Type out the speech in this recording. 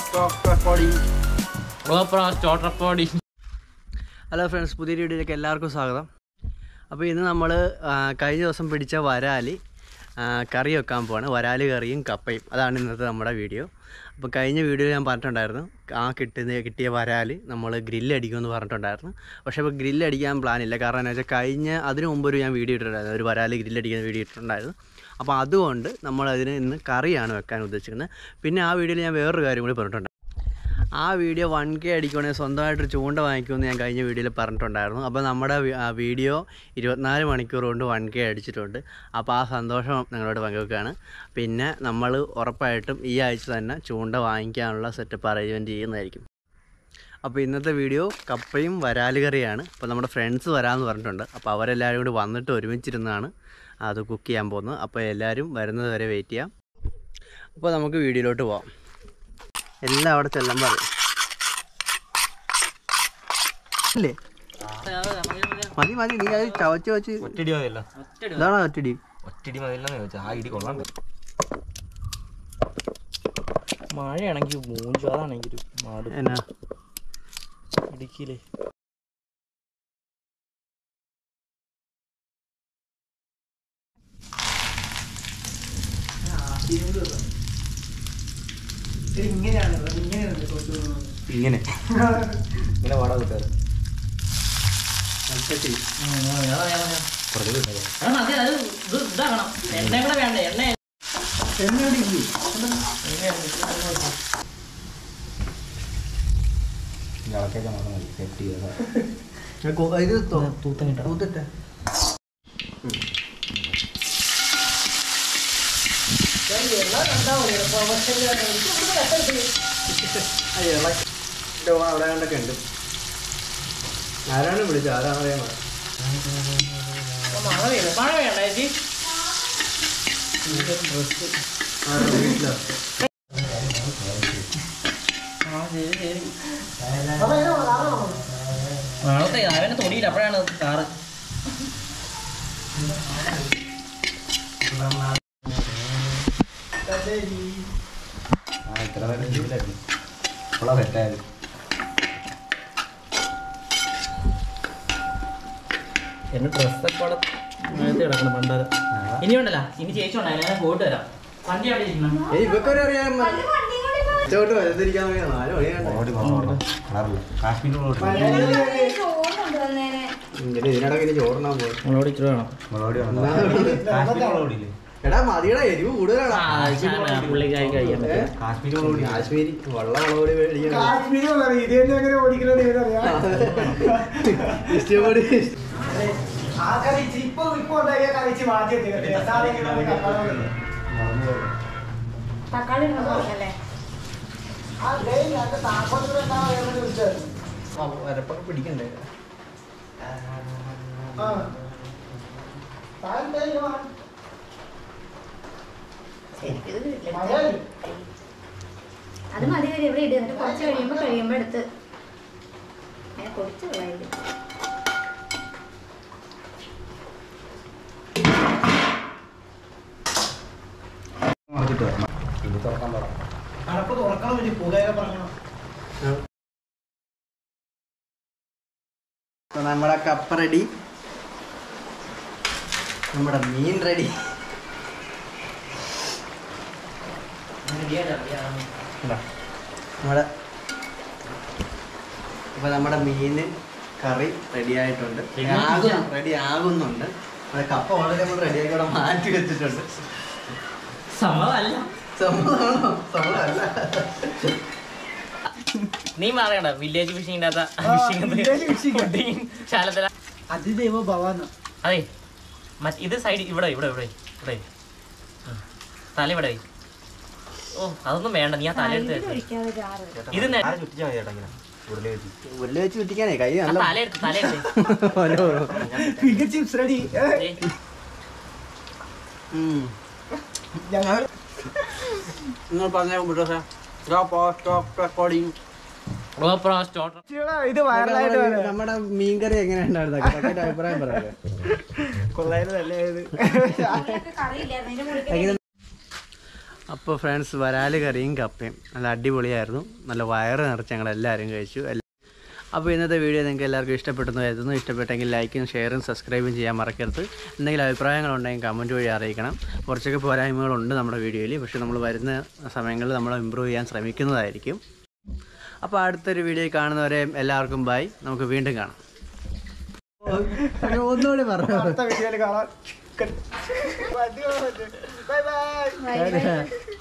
Hello friends പുതിയ വീഡിയോയിലേക്ക് എല്ലാവർക്കും സ്വാഗതം അപ്പോൾ ഇന്ന് നമ്മൾ കഴിഞ്ഞ ദിവസം പിടിച്ച വരാലി ആ, കറി വെക്കാൻ പോവാണ് വരാല് കറിയും കപ്പയും അതാണ് ഇന്നത്തെ നമ്മുടെ വീഡിയോ അപ്പോൾ കഴിഞ്ഞ വീഡിയോയിൽ ഞാൻ പറഞ്ഞിട്ടുണ്ടായിരുന്നു ആ കിട്ടുന്ന കിട്ടിയ വരാല് നമ്മൾ ഗ്രില്ലടിക്കുമെന്ന് പറഞ്ഞിട്ടുണ്ടായിരുന്നു പക്ഷേ ഇപ്പോൾ ഗ്രില്ലടിക്കാൻ പ്ലാനില്ല കാരണം എന്താ വെച്ചാൽ കഴിഞ്ഞ അതിന് മുമ്പ് ഒരു ഞാൻ വീഡിയോ ഇട്ടിട്ടുണ്ടായിരുന്നു ഒരു വരാല് ഗ്രില്ലടിക്കുന്ന വീഡിയോ ഇട്ടിട്ടുണ്ടായിരുന്നു അപ്പോൾ അതുകൊണ്ട് നമ്മൾ അതിന് ഇന്ന് കറിയാണ് വെക്കാൻ ഉദ്ദേശിക്കുന്നത് പിന്നെ ആ വീഡിയോയിൽ ഞാൻ വേറൊരു കാര്യം കൂടി പറഞ്ഞിട്ടുണ്ട് ആ വീഡിയോ വൺ കെ അടിക്കുകയാണെങ്കിൽ സ്വന്തമായിട്ടൊരു ചൂണ്ട വാങ്ങിക്കുമെന്ന് ഞാൻ കഴിഞ്ഞ വീഡിയോയിൽ പറഞ്ഞിട്ടുണ്ടായിരുന്നു അപ്പോൾ നമ്മുടെ വി- ആ വീഡിയോ ഇരുപത്തിനാല് മണിക്കൂർ കൊണ്ട് വൺ കെ അടിച്ചിട്ടുണ്ട് അപ്പോൾ ആ സന്തോഷം നിങ്ങളോട് പങ്കുവെക്കുകയാണ് പിന്നെ നമ്മൾ ഉറപ്പായിട്ടും ഈ ആഴ്ച തന്നെ ചൂണ്ട വാങ്ങിക്കാനുള്ള സെറ്റപ്പ് അറേഞ്ച്മെൻറ്റ് ചെയ്യുന്നതായിരിക്കും അപ്പോൾ ഇന്നത്തെ വീഡിയോ കപ്പയും വരാല് കറിയാണ് അപ്പോൾ നമ്മുടെ ഫ്രണ്ട്സ് വരാമെന്ന് പറഞ്ഞിട്ടുണ്ട് അപ്പോൾ അവരെല്ലാവരും കൂടി വന്നിട്ട് ഒരുമിച്ചിരുന്നാണ് അത് കുക്ക് ചെയ്യാൻ പോകുന്നത് അപ്പോൾ എല്ലാവരും വരുന്നത് വരെ വെയിറ്റ് ചെയ്യാം അപ്പോൾ നമുക്ക് വീഡിയോയിലോട്ട് പോവാം എല്ലാം അവിടെ ചെല്ലാൻ പറയും അല്ലേ മതി മതി നീ അത് ചവച്ച് വെച്ച് ഒറ്റടി മതിയല്ല ഇതാണോ ഒറ്റടി ഒറ്റടി മതിയല്ലെന്ന് ചോദിച്ചാൽ ആ ഇടി കൊള്ളാണ്ട് മഴയാണെങ്കിൽ മൂഞ്ചു അതാണെങ്കിൽ മാട് എന്നാ ഇടുക്കിയില്ലേ ഇങ്ങനെ ഇങ്ങനെ പാടാ കൂട്ടുകാർ കുറച്ച് കിട്ടുന്നത് ഇതാകണം എണ്ണ കൂടെ വേണ്ട എണ്ണ ഇളക്കൊക്കെ മാത്രം മതി സെറ്റ് ചെയ്താൽ ഇത് തൂത്തങ്ങിട്ട തൂത്തിട്ടെ അവിടെ കണ്ടൊക്കെ ഉണ്ട് ആരാണ് വിളിച്ചത് ആരാണ് അറിയാൻ മഴ പെയ്യുന്നു മഴ വേണ്ട ചേച്ചി വീട്ടിലോ ആ ശരി ശരി നാളത്തെ അവനെ തൊടിയില്ല അപ്പോഴാണ് കാറ് ആ ഇത്ര നേരം ഇതിലായിരുന്നു ഇപ്പോഴാണ് സെറ്റായത് എന്റെ ഡ്രസ്സൊക്കെ അവിടെ നേരത്തെ കിടക്കണം പണ്ടാരം ഇനി ഉണ്ടല്ല ഇനി ചേച്ചി ഉണ്ടായില്ല ഞാൻ പോയിട്ട് വരാം വണ്ടി അവിടെ ഇരിക്കണം ഏയ് ഇവക്കൊരു അറിയാൻ ചോട്ട് വലുതിരിക്കാൻ വേണ്ടി നാല് മണിയാണ് ഓടി പറഞ്ഞു കളറില്ല കാശ്മീർ മുളക് ഇങ്ങനെ ഇതിനിടയ്ക്ക് ഇനി ചോറിനാൻ പോയി നമ്മളോട് ഇച്ചിരി വേണം മുളക് കാശ്മീർ മുളക് പൊടിയില്ലേ എടാ മതിയുടെ എരിവ് കൂടുതലാണ് ആ പുള്ളിക്കായി കഴിക്കാൻ പറ്റും കാശ്മീർ മുളക് പൊടി കാശ്മീരി വെള്ള മുളകുപൊടി മേടിക്കണം ഇഷ്ടംപൊടി തക്കാളി അല്ലേ വരപ്പൊക്കെ പിടിക്കണ്ടേ അത് മതി വരെ ഇവിടെ ഇടുക എന്നിട്ട് കുറച്ച് കഴിയുമ്പോൾ കഴിയുമ്പോൾ എടുത്ത് അങ്ങനെ പൊടിച്ച് കളയില്ല മറച്ചിട്ട് വരണം ഇനി തുറക്കാൻ പറ അപ്പൊ നമ്മുടെ കപ്പ റെഡി നമ്മുടെ മീൻ റെഡി നമ്മുടെ ഇപ്പൊ നമ്മുടെ മീന് കറി റെഡി ആയിട്ടുണ്ട് റെഡി ആകുന്നുണ്ട് നമ്മുടെ കപ്പ ഓൾറെഡി നമ്മൾ റെഡി ആക്കി ഇവിടെ മാറ്റി വെച്ചിട്ടുണ്ട് സമ്മതമല്ല സമ്മതമാണോ സമ്മതമല്ല നീ പറയണ്ട വില്ലേജ് ഫിഷിംഗിന്റെ ഫിഷിംഗ് ശാലത്തില അതിദൈവ ഭവാന അതെ മറ്റ് ഇത് സൈഡ് ഇവിടെ ഇവിടെ ഇവിടെ ഇവിടെ ഉം. തല ഇവിടെ വയ്. ഓ അതൊന്നും വേണ്ട നീ ആ തല എടുത്ത് വെച്ചോ. ഒഴിക്കാതെ ജാറ് ഇത് നേ- ആരെ ചുറ്റിച്ചാൽ മതി ചേട്ടാ ഇങ്ങനെ ഉരുളി വെച്ച് ഉരുളി വെച്ച് ചുറ്റിക്കാനേ കൈ ആ നല്ല തല എടുത്ത് തല എടുത്ത് ഹലോ. ഫിംഗർ ചിപ്സ് റെഡി ഏയ്. ഉം. ഞങ്ങൾ നിങ്ങൾ പറഞ്ഞ റെക്കോർഡിങ് GoPro start. ഇത് വൈറലായിട്ട് വരാം നമ്മുടെ മീൻകറി എങ്ങനെ ഉണ്ടായിരുന്നു കറക്റ്റ് അഭിപ്രായം പറയാം കൊള്ളായിരുന്നു നല്ലത് കറിയില്ലായിരുന്നു അതിന്റെ മുകളിൽ അപ്പോൾ ഫ്രണ്ട്സ് വരാല് കറിയും കപ്പയും നല്ല അടിപൊളിയായിരുന്നു നല്ല വയറ് നിറച്ച് ഞങ്ങൾ എല്ലാവരും കഴിച്ചു എല്ലാ- അപ്പോൾ ഇന്നത്തെ വീഡിയോ നിങ്ങൾക്ക് എല്ലാവർക്കും ഇഷ്ടപ്പെട്ടെന്ന് കരുതുന്നു ഇഷ്ടപ്പെട്ടെങ്കിൽ ലൈക്കും ഷെയറും സബ്സ്ക്രൈബും ചെയ്യാൻ മറക്കരുത് എന്തെങ്കിലും അഭിപ്രായങ്ങളുണ്ടെങ്കിൽ കമൻറ്റ് വഴി അറിയിക്കണം കുറച്ചൊക്കെ പോരായ്മകളുണ്ട് നമ്മുടെ വീഡിയോയിൽ പക്ഷേ നമ്മൾ വരുന്ന സമയങ്ങളിൽ നമ്മൾ ഇമ്പ്രൂവ് ചെയ്യാൻ ശ്രമിക്കുന്നതായിരിക്കും അപ്പോൾ അടുത്തൊരു വീഡിയോ കാണുന്നവരെ എല്ലാവർക്കും ബൈ നമുക്ക് വീണ്ടും കാണാം ഒന്നുകൂടി പറഞ്ഞു അടുത്ത വീഡിയോയിൽ കാണാം ബൈ ബൈ ബൈ ബൈ